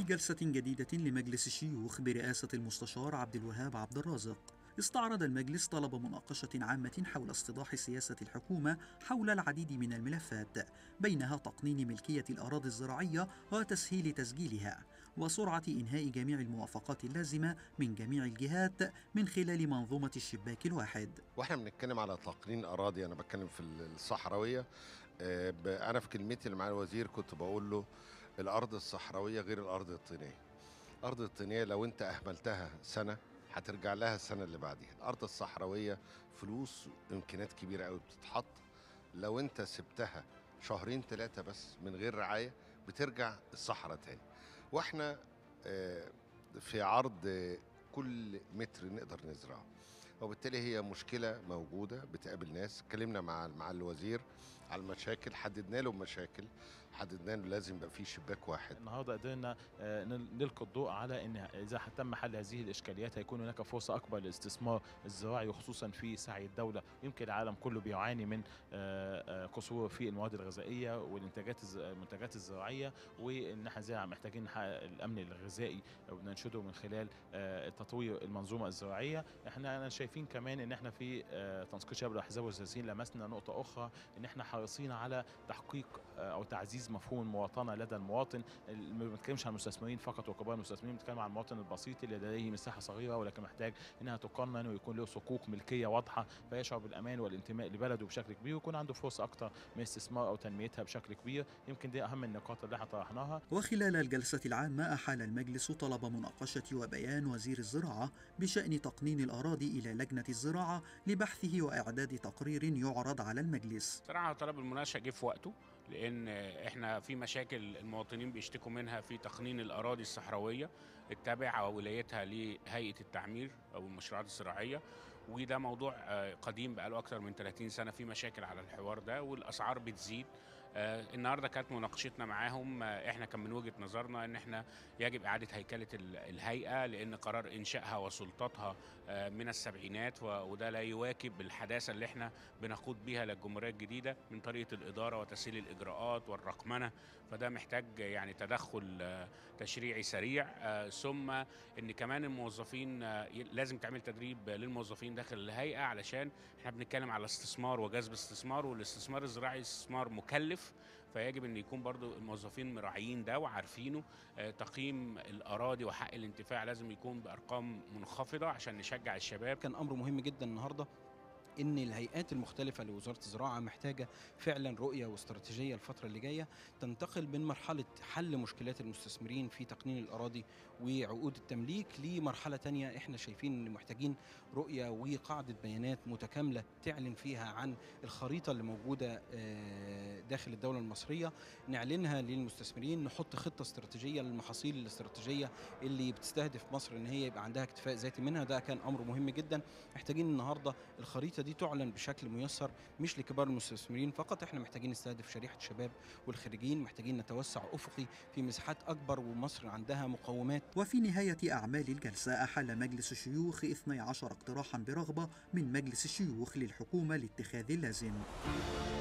جلسة جديدة لمجلس الشيوخ برئاسة المستشار عبد الوهاب عبد الرازق استعرض المجلس طلب مناقشة عامة حول استيضاح سياسة الحكومة حول العديد من الملفات بينها تقنين ملكية الأراضي الزراعية وتسهيل تسجيلها وسرعة إنهاء جميع الموافقات اللازمة من جميع الجهات من خلال منظومة الشباك الواحد واحنا بنتكلم على تقنين اراضي انا بتكلم في الصحراويه آه، ب- انا في كلمتي اللي مع الوزير كنت بقول له الارض الصحراويه غير الارض الطينيه الارض الطينيه لو انت اهملتها سنه هترجع لها السنه اللي بعديها الارض الصحراويه فلوس امكانيات كبيره قوي بتتحط لو انت سبتها شهرين ثلاثه بس من غير رعايه بترجع الصحراء تاني واحنا آه، في عرض آه، كل متر نقدر نزرعه وبالتالي هي مشكله موجوده بتقابل ناس اتكلمنا مع مع الوزير على المشاكل حددنا له مشاكل حددنا له لازم يبقى في شباك واحد النهارده قدرنا آه، نل- نلقي الضوء على ان اذا تم حل هذه الاشكاليات هيكون هناك فرصه اكبر للاستثمار الزراعي وخصوصا في سعي الدوله يمكن العالم كله بيعاني من آه، آه، قصور في المواد الغذائيه والانتاجات الز- المنتجات الزراعيه وان احنا زي محتاجين نحقق الامن الغذائي وننشده من خلال آه، تطوير المنظومه الزراعيه احنا أنا شايفين كمان ان احنا في آه، تنسيق شباب الاحزاب والسياسيين لمسنا نقطه اخرى ان احنا حريصين على تحقيق آه، او تعزيز مفهوم المواطنه لدى المواطن ال- ما بنتكلمش عن المستثمرين فقط وكبار المستثمرين بنتكلم عن المواطن البسيط اللي لديه مساحه صغيره ولكن محتاج انها تقنن ويكون له صكوك ملكيه واضحه فيشعر بالامان والانتماء لبلده بشكل كبير ويكون عنده فرصه اكثر من استثمار او تنميتها بشكل كبير يمكن دي اهم النقاط اللي احنا طرحناها وخلال الجلسة العامة أحال المجلس طلب مناقشة وبيان وزير الزراعة بشأن تقنين الأراضي إلى لجنة الزراعة لبحثه وإعداد تقرير يعرض على المجلس صراحة طلب المناقشة جه في وقته لأن احنا في مشاكل المواطنين بيشتكوا منها في تقنين الأراضي الصحراوية التابعة ولايتها لهيئة التعمير أو المشروعات الزراعية وده موضوع آه، قديم بقاله أكتر من 30 سنة في مشاكل على الحوار ده والأسعار بتزيد آه، النهارده كانت مناقشتنا معاهم آه، احنا كان من وجهه نظرنا ان احنا يجب اعاده هيكله ال- الهيئه لان قرار انشائها وسلطاتها آه، من السبعينات و- وده لا يواكب الحداثه اللي احنا بنقود بيها للجمهوريه الجديده من طريقه الاداره وتسهيل الاجراءات والرقمنه فده محتاج يعني تدخل آه، تشريعي سريع آه، ثم ان كمان الموظفين آه، ي- لازم تعمل تدريب للموظفين داخل الهيئه علشان احنا بنتكلم على استثمار وجذب استثمار والاستثمار الزراعي استثمار مكلف فيجب ان يكون برضو الموظفين مراعيين ده وعارفينه آه، تقييم الاراضي وحق الانتفاع لازم يكون بارقام منخفضه عشان نشجع الشباب كان امر مهم جدا النهارده ان الهيئات المختلفه لوزاره الزراعه محتاجه فعلا رؤيه واستراتيجيه الفتره اللي جايه تنتقل من مرحله حل مشكلات المستثمرين في تقنين الاراضي وعقود التمليك لمرحله تانية احنا شايفين ان محتاجين رؤيه وقاعده بيانات متكامله تعلن فيها عن الخريطه اللي موجوده آه، داخل الدوله المصريه نعلنها للمستثمرين نحط خطه استراتيجيه للمحاصيل الاستراتيجيه اللي بتستهدف مصر ان هي يبقى عندها اكتفاء ذاتي منها ده كان امر مهم جدا محتاجين النهارده الخريطه دي تعلن بشكل ميسر مش لكبار المستثمرين فقط احنا محتاجين نستهدف شريحه الشباب والخريجين محتاجين نتوسع افقي في مساحات اكبر ومصر عندها مقومات وفي نهاية أعمال الجلسة أحال مجلس الشيوخ 12 اقتراحا برغبة من مجلس الشيوخ للحكومة لاتخاذ اللازم